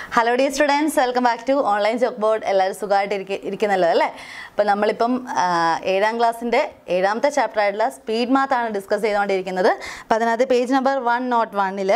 Hello the students welcome back to online joke board എല്ലാവരും സുഖമായിട്ട് ഇരിക്ക ഇരിക്കുന്നല്ലോ അല്ലേ അപ്പോൾ നമ്മളിപ്പം ആ, ഏഴാം ക്ലാസ്സിൻ്റെ ഏഴാമത്തെ ചാപ്റ്റർ ആയിട്ടുള്ള സ്പീഡ് മാത്ത് ആണ് ഡിസ്കസ് ചെയ്തുകൊണ്ടിരിക്കുന്നത് അപ്പോൾ അതിനകത്ത് പേജ് നമ്പർ വൺ നോട്ട് വണ്ണിൽ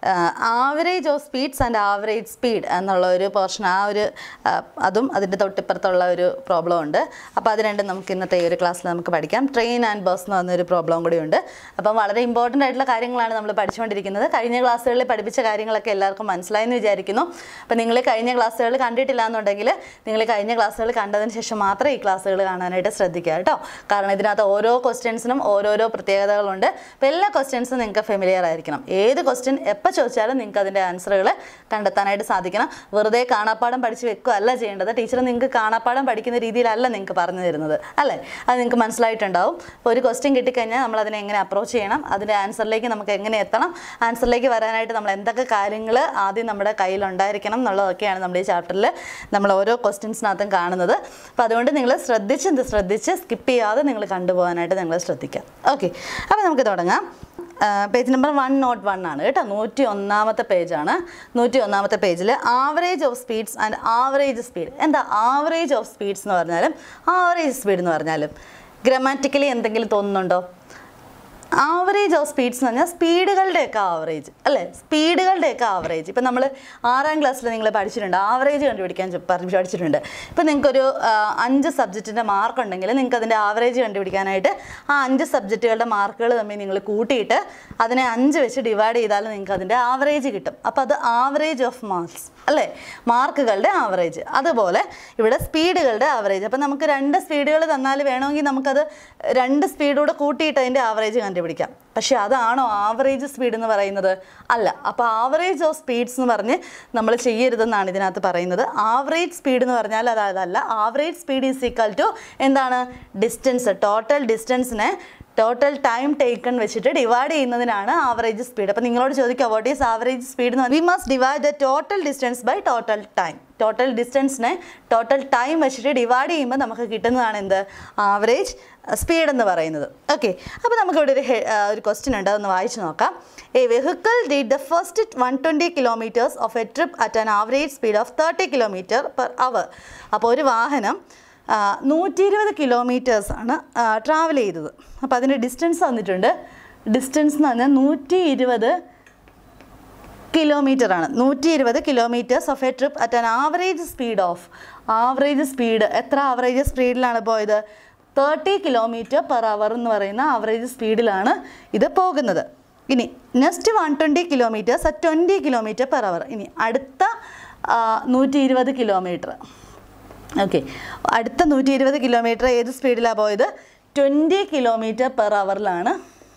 average of speeds and average speed എന്നുള്ള ഒരു പോർഷൻ ആ ഒരു ആ, അതും അതിൻ്റെ തൊട്ടിപ്പുറത്തുള്ള ഒരു പ്രോബ്ലം ഉണ്ട് അപ്പോൾ അത് രണ്ടും നമുക്ക് ഇന്നത്തെ ഈ ഒരു ക്ലാസ്സിൽ നമുക്ക് പഠിക്കാം ട്രെയിൻ ആൻഡ് ബസ് എന്ന് പറഞ്ഞൊരു പ്രോബ്ലം കൂടി ഉണ്ട് അപ്പം വളരെ ഇമ്പോർട്ടൻ്റ് ആയിട്ടുള്ള കാര്യങ്ങളാണ് നമ്മൾ പഠിച്ചുകൊണ്ടിരിക്കുന്നത് കഴിഞ്ഞ ക്ലാസ്സുകളിൽ പഠിപ്പിച്ച കാര്യങ്ങളൊക്കെ എല്ലാവർക്കും മനസ്സിലായെന്ന് വിചാരിക്കുന്നു അപ്പോൾ നിങ്ങൾ കഴിഞ്ഞ ക്ലാസ്സുകൾ കണ്ടിട്ടില്ല എന്നുണ്ടെങ്കിൽ നിങ്ങൾ കഴിഞ്ഞ ക്ലാസ്സുകൾ കണ്ടതിന് ശേഷം മാത്രമേ ഈ ക്ലാസ്സുകൾ കാണാനായിട്ട് ശ്രദ്ധിക്കുക കേട്ടോ കാരണം ഇതിനകത്ത് ഓരോ ക്വസ്റ്റ്യൻസിനും ഓരോരോ പ്രത്യേകതകളുണ്ട് അപ്പോൾ എല്ലാ ക്വസ്റ്റ്യൻസും നിങ്ങൾക്ക് ഫെമിലിയർ ആയിരിക്കണം ഏത് ക്വസ്റ്റ്യൻ എപ്പോൾ ചോദിച്ചാലും നിങ്ങൾക്ക് അതിൻ്റെ ആൻസറുകൾ കണ്ടെത്താനായിട്ട് സാധിക്കണം വെറുതെ കാണാപ്പാടം പഠിച്ച് വെക്കുക അല്ല ചെയ്യേണ്ടത് ടീച്ചർ നിങ്ങൾക്ക് കാണാപ്പാടം പഠിക്കുന്ന രീതിയിലല്ല നിങ്ങൾക്ക് പറഞ്ഞു തരുന്നത് അല്ലേ അത് നിങ്ങൾക്ക് മനസ്സിലായിട്ടുണ്ടാവും അപ്പോൾ ഒരു ക്വസ്റ്റ്യൻ കിട്ടിക്കഴിഞ്ഞാൽ നമ്മൾ അതിനെ എങ്ങനെ അപ്രോച്ച് ചെയ്യണം അതിൻ്റെ ആൻസറിലേക്ക് നമുക്ക് എങ്ങനെ എത്തണം ആൻസറിലേക്ക് വരാനായിട്ട് നമ്മൾ എന്തൊക്കെ കാര്യങ്ങൾ ആദ്യം നമ്മുടെ കയ്യിൽ ഉണ്ടായിരിക്കണം എന്നുള്ളതൊക്കെയാണ് നമ്മുടെ ഈ ചാപ്റ്ററിൽ നമ്മൾ ഓരോ ക്വസ്റ്റ്യൻസിനകത്തും കാണുന്നത് അപ്പോൾ അതുകൊണ്ട് നിങ്ങൾ ശ്രദ്ധിച്ച് ഇത് ശ്രദ്ധിച്ച് സ്കിപ്പ് ചെയ്യാതെ നിങ്ങൾ കണ്ടുപോകാനായിട്ട് നിങ്ങൾ ശ്രദ്ധിക്കാം ഓക്കെ അപ്പോൾ നമുക്ക് തുടങ്ങാം page number one nought one ആണ് കേട്ടോ നൂറ്റി ഒന്നാമത്തെ പേജാണ് നൂറ്റി ഒന്നാമത്തെ പേജിൽ average of speeds and average speed എന്താ ആവറേജ് ഓഫ് സ്പീഡ്സ് എന്ന് പറഞ്ഞാലും ആവറേജ് സ്പീഡ് എന്ന് പറഞ്ഞാലും ഗ്രാമാറ്റിക്കലി എന്തെങ്കിലും തോന്നുന്നുണ്ടോ ആവറേജ് ഓഫ് സ്പീഡ്സ് എന്ന് പറഞ്ഞാൽ സ്പീഡുകളുടെയൊക്കെ ആവറേജ് അല്ലേ സ്പീഡുകളുടെയൊക്കെ ആവറേജ് ഇപ്പം നമ്മൾ ആറാം ക്ലാസ്സിൽ നിങ്ങൾ പഠിച്ചിട്ടുണ്ട് ആവറേജ് കണ്ടുപിടിക്കാൻ ചെ- പഠി- പഠിച്ചിട്ടുണ്ട് ഇപ്പം നിങ്ങൾക്കൊരു ആ, അഞ്ച് സബ്ജക്റ്റിൻ്റെ മാർക്ക് ഉണ്ടെങ്കിൽ നിങ്ങൾക്ക് അതിൻ്റെ ആവറേജ് കണ്ടുപിടിക്കാനായിട്ട് ആ അഞ്ച് സബ്ജക്റ്റുകളുടെ മാർക്കുകൾ തമ്മിൽ നിങ്ങൾ കൂട്ടിയിട്ട് അതിനെ അഞ്ച് വെച്ച് ഡിവൈഡ് ചെയ്താൽ നിങ്ങൾക്ക് അതിൻ്റെ ആവറേജ് കിട്ടും അപ്പോൾ അത് ആവറേജ് ഓഫ് മാർക്സ് അല്ലേ മാർക്കുകളുടെ ആവറേജ് അതുപോലെ ഇവിടെ സ്പീഡുകളുടെ ആവറേജ് അപ്പോൾ നമുക്ക് രണ്ട് സ്പീഡുകൾ തന്നാൽ വേണമെങ്കിൽ നമുക്കത് രണ്ട് സ്പീഡൂടെ കൂട്ടിയിട്ട് അതിൻ്റെ ആവറേജ് കണ്ടുപിടിക്കാം പക്ഷേ അതാണോ ആവറേജ് സ്പീഡ് എന്ന് പറയുന്നത് അല്ല അപ്പോൾ ആവറേജ് ഓഫ് സ്പീഡ്സ് എന്ന് പറഞ്ഞ് നമ്മൾ ചെയ്യരുതെന്നാണ് ഇതിനകത്ത് പറയുന്നത് ആവറേജ് സ്പീഡ് എന്ന് പറഞ്ഞാൽ അത് അതല്ല average speed is equal to എന്താണ് ഡിസ്റ്റൻസ് ടോട്ടൽ ഡിസ്റ്റൻസിനെ ടോട്ടൽ ടൈം ടേക്കൺ വെച്ചിട്ട് ഡിവൈഡ് ചെയ്യുന്നതിനാണ് ആവറേജ് സ്പീഡ് അപ്പോൾ നിങ്ങളോട് ചോദിക്കുക വാട്ട് ഈസ് ആവറേജ് സ്പീഡ് എന്ന് we must divide the total distance by total time total ഡിസ്റ്റൻസിനെ ടോട്ടൽ ടൈം വെച്ചിട്ട് ഡിവൈഡ് ചെയ്യുമ്പോൾ നമുക്ക് കിട്ടുന്നതാണ് എന്ത് ആവറേജ് സ്പീഡ് എന്ന് പറയുന്നത് ഓക്കെ അപ്പോൾ നമുക്കിവിടെ ഒരു ഹെ- ആ, ഒരു ക്വസ്റ്റ്യൻ ഉണ്ട് അതൊന്ന് വായിച്ചു നോക്കാം a vehicle did the first one twenty kilometres of a trip at an average speed of thirty kilometre per hour അപ്പോൾ ഒരു വാഹനം നൂറ്റി ഇരുപത് കിലോമീറ്റേഴ്സാണ് ട്രാവൽ ചെയ്തത് അപ്പോൾ അതിൻ്റെ ഡിസ്റ്റൻസ് തന്നിട്ടുണ്ട് ഡിസ്റ്റൻസ് എന്ന് പറഞ്ഞാൽ നൂറ്റി ഇരുപത് കിലോമീറ്റർ ആണ് നൂറ്റി ഇരുപത് kilometres of a trip at an average speed of average speed എത്ര ആവറേജ് സ്പീഡിലാണ് പോയത് തേർട്ടി കിലോമീറ്റർ പെർ അവർ എന്ന് പറയുന്ന ആവറേജ് സ്പീഡിലാണ് ഇത് പോകുന്നത് ഇനി next one twenty kilometres at twenty kilometre per hour ഇനി അടുത്ത നൂറ്റി ഇരുപത് കിലോമീറ്റർ ഓക്കെ അടുത്ത നൂറ്റി ഇരുപത് കിലോമീറ്റർ ഏത് സ്പീഡിലാണ് പോയത് ട്വൻറ്റി കിലോമീറ്റർ പെർ അവറിലാണ്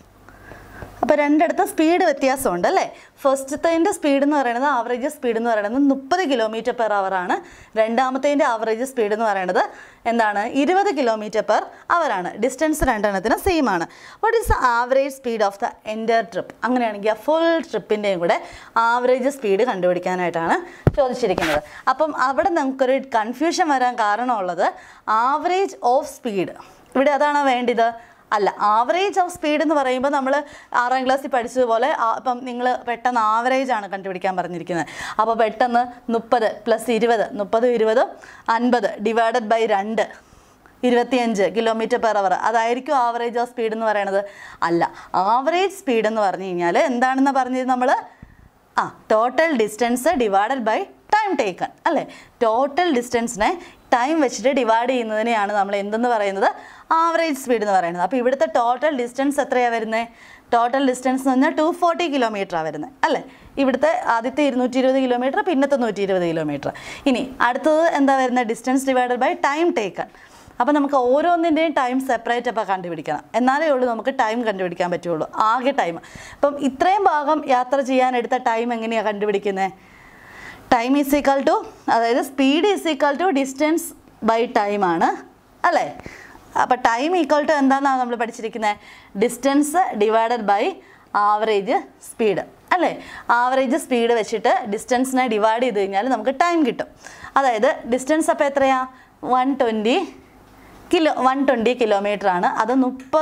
അപ്പോൾ രണ്ടിടത്ത് സ്പീഡ് വ്യത്യാസമുണ്ട് അല്ലേ ഫസ്റ്റത്തേൻ്റെ സ്പീഡ് എന്ന് പറയുന്നത് ആവറേജ് സ്പീഡ് എന്ന് പറയുന്നത് മുപ്പത് കിലോമീറ്റർ പെർ ആണ് രണ്ടാമത്തേൻ്റെ ആവറേജ് സ്പീഡ് എന്ന് പറയുന്നത് എന്താണ് ഇരുപത് കിലോമീറ്റർ പെർ ആണ് ഡിസ്റ്റൻസ് രണ്ടെണ്ണത്തിന് സെയിം ആണ് what is average speed of the entire trip അങ്ങനെയാണെങ്കിൽ ആ ഫുൾ ട്രിപ്പിൻ്റെയും കൂടെ ആവറേജ് സ്പീഡ് കണ്ടുപിടിക്കാനായിട്ടാണ് ചോദിച്ചിരിക്കുന്നത് അപ്പം അവിടെ നമുക്കൊരു കൺഫ്യൂഷൻ വരാൻ കാരണമുള്ളത് ആവറേജ് ഓഫ് സ്പീഡ് ഇവിടെ അതാണോ വേണ്ടത് അല്ല ആവറേജ് ഓഫ് സ്പീഡ് എന്ന് പറയുമ്പോൾ നമ്മൾ ആറാം ക്ലാസ്സിൽ പഠിച്ചതുപോലെ ആ- ഇപ്പം നിങ്ങൾ പെട്ടെന്ന് ആവറേജ് ആണ് കണ്ടുപിടിക്കാൻ പറഞ്ഞിരിക്കുന്നത് അപ്പോൾ പെട്ടെന്ന് മുപ്പത് പ്ലസ് ഇരുപത് മുപ്പത് ഇരുപത് അൻപത് ഡിവൈഡഡ് ബൈ രണ്ട് ഇരുപത്തിയഞ്ച് കിലോമീറ്റർ പെർ അവർ അതായിരിക്കും ആവറേജ് ഓഫ് സ്പീഡ് എന്ന് പറയുന്നത് അല്ല ആവറേജ് സ്പീഡ് എന്ന് പറഞ്ഞു കഴിഞ്ഞാൽ എന്താണെന്ന് പറഞ്ഞത് നമ്മൾ ആ total distance divided by time taken അല്ലേ ടോട്ടൽ ഡിസ്റ്റൻസിനെ ടൈം വെച്ചിട്ട് ഡിവൈഡ് ചെയ്യുന്നതിനെയാണ് നമ്മൾ എന്തെന്ന് പറയുന്നത് ആവറേജ് സ്പീഡ് എന്ന് പറയുന്നത് അപ്പോൾ ഇവിടുത്തെ ടോട്ടൽ ഡിസ്റ്റൻസ് എത്രയാണ് വരുന്നത് ടോട്ടൽ ഡിസ്റ്റൻസ് എന്ന് പറഞ്ഞാൽ ടു ഫോർട്ടി കിലോമീറ്ററാണ് വരുന്നത് അല്ലേ ഇവിടുത്തെ ആദ്യത്തെ ഇരുന്നൂറ്റി ഇരുപത് കിലോമീറ്റർ പിന്നത്തെ നൂറ്റി ഇരുപത് കിലോമീറ്റർ ഇനി അടുത്തത് എന്താ വരുന്നത് distance divided by time taken അപ്പോൾ നമുക്ക് ഓരോന്നിൻ്റെയും ടൈം സെപ്പറേറ്റ് അപ്പോൾ കണ്ടുപിടിക്കണം എന്നാലേ ഉള്ളൂ നമുക്ക് ടൈം കണ്ടുപിടിക്കാൻ പറ്റുള്ളൂ ആകെ ടൈം അപ്പം ഇത്രയും ഭാഗം യാത്ര ചെയ്യാൻ എടുത്ത ടൈം എങ്ങനെയാണ് കണ്ടുപിടിക്കുന്നത് ടൈം ഈസ് ഈക്വൽ ടു അതായത് speed is equal to distance by time ആണ് അല്ലേ അപ്പോൾ ടൈം ഈക്വൽ ടു എന്താണെന്നാണ് നമ്മൾ പഠിച്ചിരിക്കുന്നത് distance divided by average speed അല്ലേ ആവറേജ് സ്പീഡ് വെച്ചിട്ട് ഡിസ്റ്റൻസിനെ ഡിവൈഡ് ചെയ്ത് കഴിഞ്ഞാൽ നമുക്ക് ടൈം കിട്ടും അതായത് ഡിസ്റ്റൻസ് അപ്പോൾ എത്രയാണ് one twenty kilo one twenty kilometre ആണ് അത് മുപ്പത്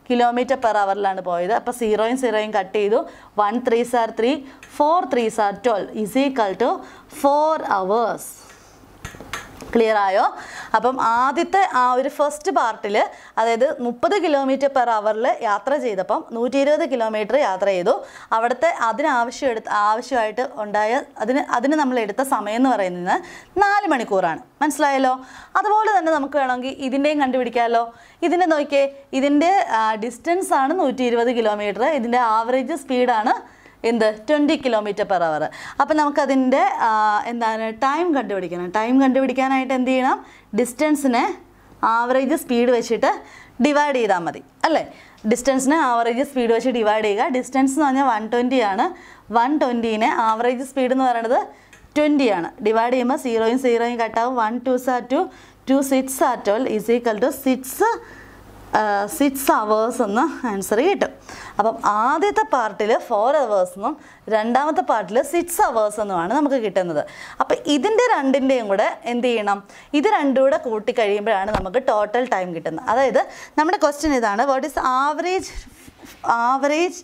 കിലോമീറ്റർ പെർ അവറിലാണ് പോയത് അപ്പോൾ സീറോയും സീറോയും കട്ട് ചെയ്തു one three sir three four three sir twelve is equal to four hours clear ആയോ അപ്പം ആദ്യത്തെ ആ ഒരു ഫസ്റ്റ് പാർട്ടിൽ അതായത് മുപ്പത് കിലോമീറ്റർ പെർ അവറിൽ യാത്ര ചെയ്തപ്പം നൂറ്റി ഇരുപത് കിലോമീറ്റർ യാത്ര ചെയ്തു അവിടുത്തെ അതിനാവശ്യം എടുത്ത ആവശ്യമായിട്ട് ഉണ്ടായ അതിന് അതിന് നമ്മൾ എടുത്ത സമയം എന്ന് പറയുന്നത് നാല് മണിക്കൂറാണ് മനസ്സിലായല്ലോ അതുപോലെ തന്നെ നമുക്ക് വേണമെങ്കിൽ ഇതിൻ്റെയും കണ്ടുപിടിക്കാമല്ലോ ഇതിൻ്റെ നോക്കിയേ ഇതിൻ്റെ ഡിസ്റ്റൻസ് ആണ് നൂറ്റി ഇരുപത് കിലോമീറ്റർ ഇതിൻ്റെ ആവറേജ് സ്പീഡാണ് എന്ത് ട്വൻറ്റി കിലോമീറ്റർ പെർ അവർ അപ്പം നമുക്കതിൻ്റെ ആ, എന്താണ് ടൈം കണ്ടുപിടിക്കണം ടൈം കണ്ടുപിടിക്കാനായിട്ട് എന്ത് ചെയ്യണം ഡിസ്റ്റൻസിനെ ആവറേജ് സ്പീഡ് വെച്ചിട്ട് ഡിവൈഡ് ചെയ്താൽ മതി അല്ലേ ഡിസ്റ്റൻസിനെ ആവറേജ് സ്പീഡ് വെച്ച് ഡിവൈഡ് ചെയ്യുക ഡിസ്റ്റൻസ് എന്ന് പറഞ്ഞാൽ വൺ ട്വൻറ്റി ആണ് വൺ ട്വൻറ്റീനെ ആവറേജ് സ്പീഡ് എന്ന് പറയുന്നത് ട്വൻറ്റി ആണ് ഡിവൈഡ് ചെയ്യുമ്പോൾ സീറോയും സീറോയും കട്ടാവും one two sir two two six are twelve is equal to six six hours എന്ന് ആൻസർ കിട്ടും അപ്പം ആദ്യത്തെ പാർട്ടിൽ ഫോർ അവേഴ്സ് എന്നും രണ്ടാമത്തെ പാർട്ടിൽ സിക്സ് അവേഴ്സ് എന്നുമാണ് നമുക്ക് കിട്ടുന്നത് അപ്പം ഇതിൻ്റെ രണ്ടിൻ്റെയും കൂടെ എന്ത് ചെയ്യണം ഇത് രണ്ടും കൂടെ കൂട്ടി കഴിയുമ്പോഴാണ് നമുക്ക് ടോട്ടൽ ടൈം കിട്ടുന്നത് അതായത് നമ്മുടെ ക്വസ്റ്റ്യൻ ഇതാണ് what is average average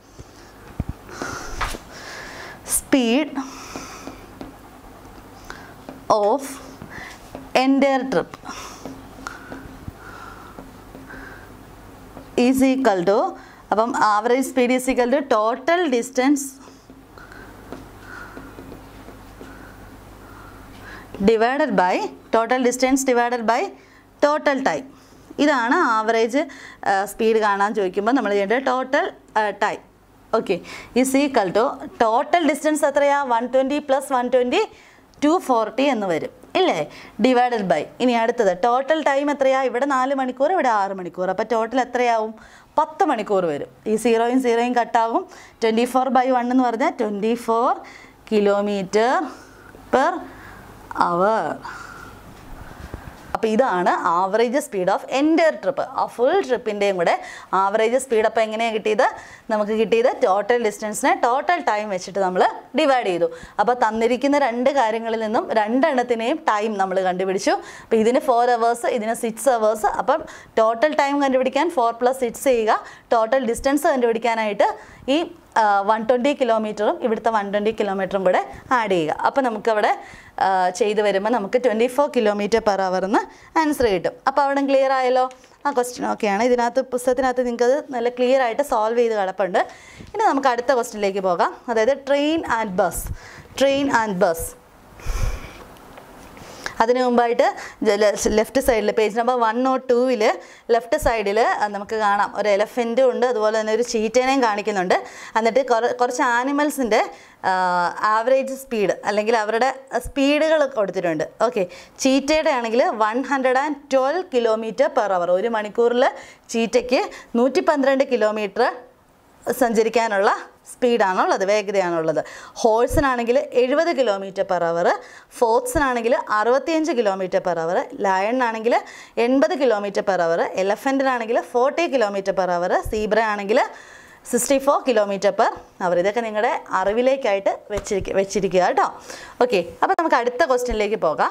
speed of entire trip is equal to അപ്പം average speed is equal to total distance divided by total distance divided by total time ഇതാണ് ആവറേജ് സ്പീഡ് കാണാൻ ചോദിക്കുമ്പോൾ നമ്മൾ ചെയ്യേണ്ടത് total time okay is equal to total distance എത്രയാ one twenty plus one twenty two forty എന്ന് വരും ഇല്ലേ divided by ഇനി അടുത്തത് ടോട്ടൽ ടൈം എത്രയാ ഇവിടെ നാല് മണിക്കൂർ ഇവിടെ ആറ് മണിക്കൂർ അപ്പോൾ ടോട്ടൽ എത്രയാവും പത്ത് മണിക്കൂർ വരും ഈ സീറോയും സീറോയും കട്ടാവും ട്വൻറ്റി ഫോർ ബൈ വൺ എന്ന് പറഞ്ഞാൽ twenty four kilometre per hour അപ്പോൾ ഇതാണ് average speed of entire trip ആ ഫുൾ ട്രിപ്പിൻ്റെയും കൂടെ ആവറേജ് സ്പീഡ് അപ്പോൾ എങ്ങനെയാണ് കിട്ടിയത് നമുക്ക് കിട്ടിയത് ടോട്ടൽ ഡിസ്റ്റൻസിനെ ടോട്ടൽ ടൈം വെച്ചിട്ട് നമ്മൾ ഡിവൈഡ് ചെയ്തു അപ്പോൾ തന്നിരിക്കുന്ന രണ്ട് കാര്യങ്ങളിൽ നിന്നും രണ്ടെണ്ണത്തിനെയും ടൈം നമ്മൾ കണ്ടുപിടിച്ചു അപ്പോൾ ഇതിന് ഫോർ അവേഴ്സ് ഇതിന് സിക്സ് അവേഴ്സ് അപ്പം ടോട്ടൽ ടൈം കണ്ടുപിടിക്കാൻ ഫോർ പ്ലസ് സിക്സ് ചെയ്യുക ടോട്ടൽ ഡിസ്റ്റൻസ് കണ്ടുപിടിക്കാനായിട്ട് ഈ വൺ ട്വൻറ്റി കിലോമീറ്ററും ഇവിടുത്തെ വൺ ട്വൻറ്റി കിലോമീറ്ററും കൂടെ ആഡ് ചെയ്യുക അപ്പോൾ നമുക്കവിടെ ആ, ചെയ്ത് വരുമ്പോൾ നമുക്ക് twenty four kilometre per hour എന്ന് ആൻസർ കിട്ടും അപ്പോൾ അവിടെ ക്ലിയർ ആയല്ലോ ആ ക്വസ്റ്റ്യൻ ഓക്കെയാണ് ഇതിനകത്ത് പുസ്തകത്തിനകത്ത് നിങ്ങൾക്കത് നല്ല ക്ലിയർ ആയിട്ട് സോൾവ് ചെയ്ത് കിടപ്പുണ്ട് ഇനി നമുക്ക് അടുത്ത ക്വസ്റ്റ്യനിലേക്ക് പോകാം അതായത് train and bus train and bus അതിനു മുമ്പായിട്ട് ലെഫ്റ്റ് സൈഡിൽ പേജ് നമ്പർ വൺ നോട്ട് ടൂവിൽ ലെഫ്റ്റ് സൈഡിൽ നമുക്ക് കാണാം ഒരു എലഫൻറ്റും ഉണ്ട് അതുപോലെ തന്നെ ഒരു ചീറ്റേനെയും കാണിക്കുന്നുണ്ട് എന്നിട്ട് കുറ- കുറച്ച് ആനിമൽസിൻ്റെ ആവറേജ് സ്പീഡ് അല്ലെങ്കിൽ അവരുടെ സ്പീഡുകൾ കൊടുത്തിട്ടുണ്ട് ഓക്കെ ചീറ്റയുടെ ആണെങ്കിൽ one hundred and twelve kilometre per hour ഒരു മണിക്കൂറിൽ ചീറ്റയ്ക്ക് നൂറ്റി പന്ത്രണ്ട് കിലോമീറ്റർ സഞ്ചരിക്കാനുള്ള സ്പീഡാണുള്ളത് വേഗതയാണുള്ളത് ഹോഴ്സിനാണെങ്കിൽ എഴുപത് കിലോമീറ്റർ പെർ അവർ ഫോക്സിനാണെങ്കിൽ അറുപത്തിയഞ്ച് കിലോമീറ്റർ പെർ അവർ ലയണിനാണെങ്കിൽ എൺപത് കിലോമീറ്റർ പെർ അവർ എലഫൻറ്റിനാണെങ്കിൽ forty kilometre per hour zebra ആണെങ്കിൽ sixty four kilometre per hour ഇതൊക്കെ നിങ്ങളുടെ അറിവിലേക്കായിട്ട് വെച്ചിരിക്കുക വെച്ചിരിക്കുക കേട്ടോ ഓക്കെ അപ്പോൾ നമുക്ക് അടുത്ത ക്വസ്റ്റ്യനിലേക്ക് പോകാം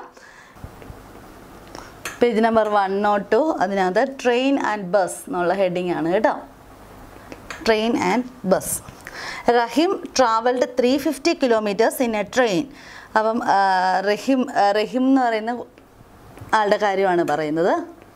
page number one nought two അതിനകത്ത് ട്രെയിൻ ആൻഡ് ബസ് എന്നുള്ള ഹെഡിങ് ആണ് കേട്ടോ train and bus Rahim travelled three fifty kilometres in a train അപ്പം ആ, റഹിം ആ, റഹിം എന്ന് പറയുന്ന ആളുടെ കാര്യമാണ് പറയുന്നത്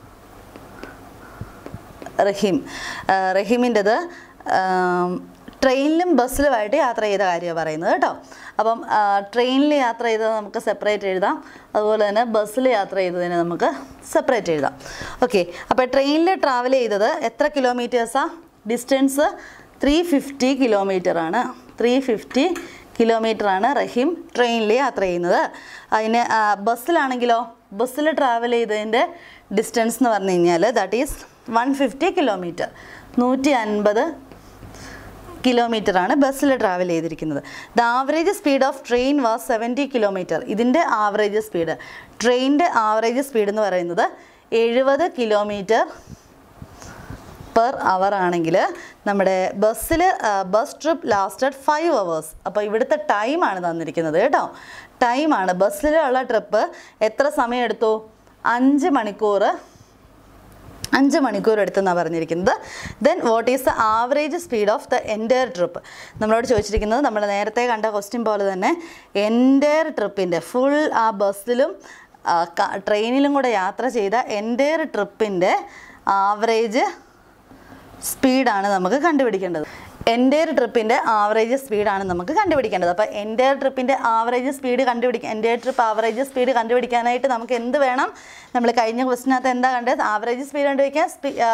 റഹീം ആ, റഹീമിൻ്റെത് ട്രെയിനിലും ബസ്സിലുമായിട്ട് യാത്ര ചെയ്ത കാര്യമാണ് പറയുന്നത് കേട്ടോ അപ്പം ട്രെയിനിൽ യാത്ര ചെയ്തത് നമുക്ക് സെപ്പറേറ്റ് എഴുതാം അതുപോലെ തന്നെ ബസ്സിൽ യാത്ര ചെയ്തതിന് നമുക്ക് സെപ്പറേറ്റ് എഴുതാം ഓക്കെ അപ്പോൾ ട്രെയിനിൽ ട്രാവൽ ചെയ്തത് എത്ര കിലോമീറ്റേഴ്സാണ് ഡിസ്റ്റൻസ് ത്രീ ഫിഫ്റ്റി കിലോമീറ്റർ ആണ് ത്രീ ഫിഫ്റ്റി കിലോമീറ്റർ ആണ് റഹീം ട്രെയിനിൽ യാത്ര ചെയ്യുന്നത് അതിന് ആ, ബസ്സിലാണെങ്കിലോ ബസ്സിൽ ട്രാവൽ ചെയ്തതിൻ്റെ ഡിസ്റ്റൻസ് എന്ന് പറഞ്ഞു കഴിഞ്ഞാൽ that is one fifty kilometre നൂറ്റി അൻപത് കിലോമീറ്റർ ആണ് ബസ്സിൽ ട്രാവൽ ചെയ്തിരിക്കുന്നത് the average speed of train was seventy kilometre ഇതിൻ്റെ ആവറേജ് സ്പീഡ് ട്രെയിനിൻ്റെ ആവറേജ് സ്പീഡ് എന്ന് പറയുന്നത് എഴുപത് കിലോമീറ്റർ പെർ അവർ ആണെങ്കിൽ നമ്മുടെ ബസ്സിൽ bus trip lasted five hours അപ്പോൾ ഇവിടുത്തെ ടൈമാണ് തന്നിരിക്കുന്നത് കേട്ടോ ടൈമാണ് ബസ്സിലുള്ള ട്രിപ്പ് എത്ര സമയം എടുത്തു അഞ്ച് മണിക്കൂർ അഞ്ച് മണിക്കൂർ എടുത്തെന്നാണ് പറഞ്ഞിരിക്കുന്നത് then what is the average speed of the entire trip നമ്മളോട് ചോദിച്ചിരിക്കുന്നത് നമ്മൾ നേരത്തെ കണ്ട ക്വസ്റ്റ്യൻ പോലെ തന്നെ എൻറ്റയർ ട്രിപ്പിൻ്റെ ഫുൾ ആ ബസ്സിലും ആ, ക- ട്രെയിനിലും കൂടെ യാത്ര ചെയ്ത എൻറ്റയർ ട്രിപ്പിൻ്റെ ആവറേജ് സ്പീഡാണ് നമുക്ക് കണ്ടുപിടിക്കേണ്ടത് എൻറ്റയർ ട്രിപ്പിൻ്റെ ആവറേജ് സ്പീഡാണ് നമുക്ക് കണ്ടുപിടിക്കേണ്ടത് അപ്പോൾ എൻറ്റയർ ട്രിപ്പിൻ്റെ ആവറേജ് സ്പീഡ് കണ്ടുപിടിക്കാൻ എൻറ്റയർ ട്രിപ്പ് ആവറേജ് സ്പീഡ് കണ്ടുപിടിക്കാനായിട്ട് നമുക്ക് എന്ത് വേണം നമ്മൾ കഴിഞ്ഞ ക്വസ്റ്റിനകത്ത് എന്താ കണ്ടത് ആവറേജ് സ്പീഡ് കണ്ടുപിടിക്കാൻ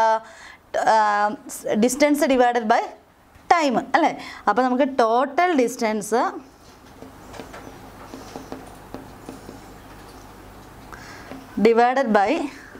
ഡിസ്റ്റൻസ് ഡിവൈഡഡ് ബൈ ടൈം അല്ലേ അപ്പോൾ നമുക്ക് total distance divided by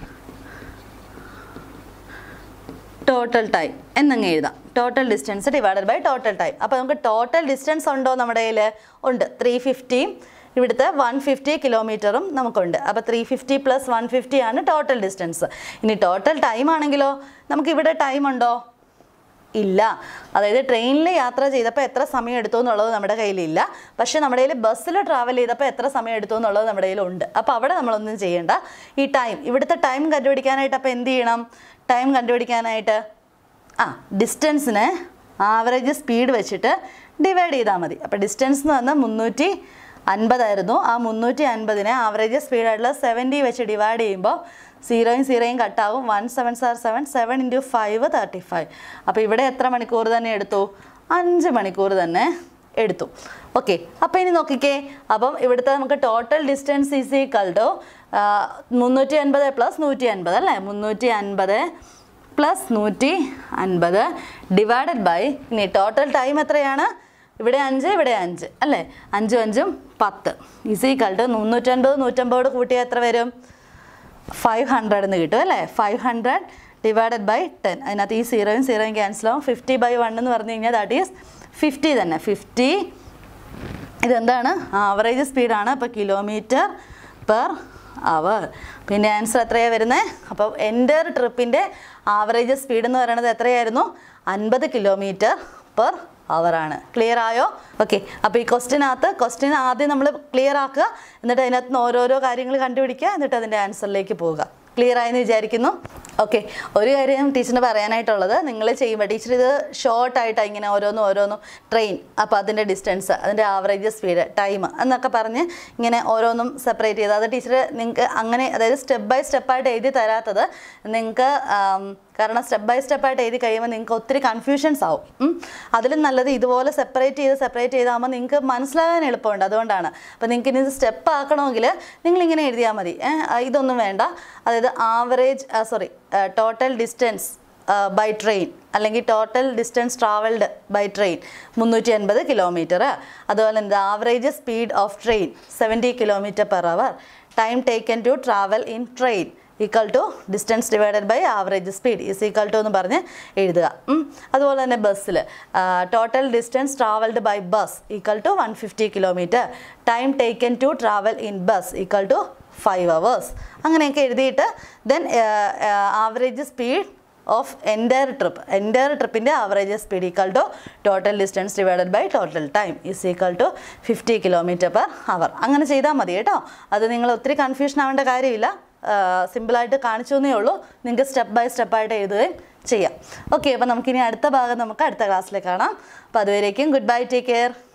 total time എന്നങ്ങ് എഴുതാം total distance divided by total time അപ്പോൾ നമുക്ക് ടോട്ടൽ ഡിസ്റ്റൻസ് ഉണ്ടോ നമ്മുടെ കയ്യിൽ ഉണ്ട് ത്രീ ഫിഫ്റ്റിയും ഇവിടുത്തെ വൺ ഫിഫ്റ്റി കിലോമീറ്ററും നമുക്കുണ്ട് അപ്പോൾ three fifty plus one fifty ആണ് ടോട്ടൽ ഡിസ്റ്റൻസ് ഇനി ടോട്ടൽ ടൈം ആണെങ്കിലോ നമുക്ക് ഇവിടെ ടൈം ഉണ്ടോ ഇല്ല അതായത് ട്രെയിനിൽ യാത്ര ചെയ്തപ്പോൾ എത്ര സമയം എടുത്തു എന്നുള്ളത് നമ്മുടെ കയ്യിലില്ല പക്ഷേ നമ്മുടെ കയ്യിൽ ബസ്സിൽ ട്രാവൽ ചെയ്തപ്പോൾ എത്ര സമയം എടുത്തു എന്നുള്ളത് നമ്മുടെ കയ്യിലുണ്ട് അപ്പോൾ അവിടെ നമ്മളൊന്നും ചെയ്യേണ്ട ഈ ടൈം ഇവിടുത്തെ ടൈം കണ്ടുപിടിക്കാനായിട്ട് അപ്പോൾ എന്ത് ചെയ്യണം ടൈം കണ്ടുപിടിക്കാനായിട്ട് ആ ഡിസ്റ്റൻസിനെ ആവറേജ് സ്പീഡ് വെച്ചിട്ട് ഡിവൈഡ് ചെയ്താൽ മതി അപ്പോൾ ഡിസ്റ്റൻസ് എന്ന് പറഞ്ഞാൽ മുന്നൂറ്റി അൻപതായിരുന്നു ആ മുന്നൂറ്റി അൻപതിനെ ആവറേജ് സ്പീഡായിട്ടുള്ള സെവൻറ്റി വെച്ച് ഡിവൈഡ് ചെയ്യുമ്പോൾ സീറോയും സീറോയും കട്ടാവും one seven sir seven seven into five thirty five അപ്പോൾ ഇവിടെ എത്ര മണിക്കൂർ തന്നെ എടുത്തു അഞ്ച് മണിക്കൂർ തന്നെ എടുത്തു ഓക്കെ അപ്പോൾ ഇനി നോക്കിക്കേ അപ്പം ഇവിടുത്തെ നമുക്ക് total distance is equal to മുന്നൂറ്റി അൻപത് പ്ലസ് നൂറ്റി അൻപത് അല്ലേ മുന്നൂറ്റി അൻപത് പ്ലസ് നൂറ്റി അൻപത് ഡിവൈഡഡ് ബൈ ഇനി ടോട്ടൽ ടൈം എത്രയാണ് ഇവിടെ അഞ്ച് ഇവിടെ അഞ്ച് അല്ലേ അഞ്ചും അഞ്ചും പത്ത് ഈസ് ഈക്വൽ ടു മുന്നൂറ്റൻപത് നൂറ്റമ്പതോട് കൂട്ടിയാൽ എത്ര വരും ഫൈവ് ഹൺഡ്രഡ് എന്ന് കിട്ടും അല്ലേ five hundred divided by ten അതിനകത്ത് ഈ സീറോയും സീറോയും ക്യാൻസൽ ആവും ഫിഫ്റ്റി ബൈ വൺ എന്ന് പറഞ്ഞു കഴിഞ്ഞാൽ ദാറ്റ് ഈസ് ഫിഫ്റ്റി തന്നെ ഫിഫ്റ്റി ഇതെന്താണ് ആവറേജ് സ്പീഡാണ് അപ്പോൾ കിലോമീറ്റർ പെർ അവർ പിന്നെ ആൻസർ എത്രയാണ് വരുന്നത് അപ്പോൾ എൻ്റെ ട്രിപ്പിൻ്റെ ആവറേജ് സ്പീഡ് എന്ന് പറയുന്നത് എത്രയായിരുന്നു അൻപത് കിലോമീറ്റർ പെർ ആണ് ക്ലിയർ ആയോ ഓക്കെ അപ്പോൾ ഈ ക്വസ്റ്റിനകത്ത് ക്വസ്റ്റ്യൻ ആദ്യം നമ്മൾ ക്ലിയർ ആക്കുക എന്നിട്ട് അതിനകത്ത് നിന്ന് ഓരോരോ കാര്യങ്ങൾ കണ്ടുപിടിക്കുക എന്നിട്ട് അതിൻ്റെ ആൻസറിലേക്ക് പോവുക ക്ലിയർ ആയെന്ന് വിചാരിക്കുന്നു ഓക്കെ ഒരു കാര്യം ടീച്ചറിന് പറയാനായിട്ടുള്ളത് നിങ്ങൾ ചെയ്യുമ്പോൾ ടീച്ചർ ഇത് ഷോർട്ടായിട്ടാണ് ഇങ്ങനെ ഓരോന്നും ഓരോന്നും ട്രെയിൻ അപ്പോൾ അതിൻ്റെ ഡിസ്റ്റൻസ് അതിൻ്റെ ആവറേജ് സ്പീഡ് ടൈം എന്നൊക്കെ പറഞ്ഞ് ഇങ്ങനെ ഓരോന്നും സെപ്പറേറ്റ് ചെയ്ത് അത് ടീച്ചർ നിങ്ങൾക്ക് അങ്ങനെ അതായത് സ്റ്റെപ്പ് ബൈ സ്റ്റെപ്പായിട്ട് എഴുതി തരാത്തത് നിങ്ങൾക്ക് കാരണം സ്റ്റെപ്പ് ബൈ സ്റ്റെപ്പായിട്ട് എഴുതി കഴിയുമ്പോൾ നിങ്ങൾക്ക് ഒത്തിരി കൺഫ്യൂഷൻസ് ആവും ഉം. അതിലും നല്ലത് ഇതുപോലെ സെപ്പറേറ്റ് ചെയ്ത് സെപ്പറേറ്റ് ചെയ്താകുമ്പോൾ നിങ്ങൾക്ക് മനസ്സിലാകാൻ എളുപ്പമുണ്ട് അതുകൊണ്ടാണ് അപ്പോൾ നിങ്ങൾക്ക് ഇനി ഇത് സ്റ്റെപ്പ് ആക്കണമെങ്കിൽ നിങ്ങളിങ്ങനെ എഴുതിയാൽ മതി ഏ, ആ, ഇതൊന്നും വേണ്ട അതായത് average sorry total distance by train അല്ലെങ്കിൽ total distance travelled by train മുന്നൂറ്റി അൻപത് കിലോമീറ്റർ അതുപോലെ എന്താ average speed of train seventy kilometre per hour time taken to travel in train equal to distance divided by average speed is equal to എന്ന് പറഞ്ഞ് എഴുതുക ഉം. അതുപോലെ തന്നെ ബസ്സിൽ total distance travelled by bus equal to one fifty kilometre time taken to travel in bus equal to five hours അങ്ങനെയൊക്കെ എഴുതിയിട്ട് then average speed of entire trip entire ട്രിപ്പിൻ്റെ average speed equal to total distance divided by total time is equal to fifty kilometre per hour അങ്ങനെ ചെയ്താൽ മതി കേട്ടോ അത് നിങ്ങൾ ഒത്തിരി കൺഫ്യൂഷൻ ആവേണ്ട കാര്യമില്ല സിമ്പിളായിട്ട് കാണിച്ചു എന്നേ ഉള്ളൂ നിങ്ങൾക്ക് സ്റ്റെപ്പ് ബൈ സ്റ്റെപ്പായിട്ട് എഴുതുകയും ചെയ്യാം ഓക്കെ അപ്പോൾ നമുക്കിനി അടുത്ത ഭാഗം നമുക്ക് അടുത്ത ക്ലാസ്സിൽ കാണാം അപ്പോൾ അതുവരേക്കും ഗുഡ് ബൈ ടേക്ക് കെയർ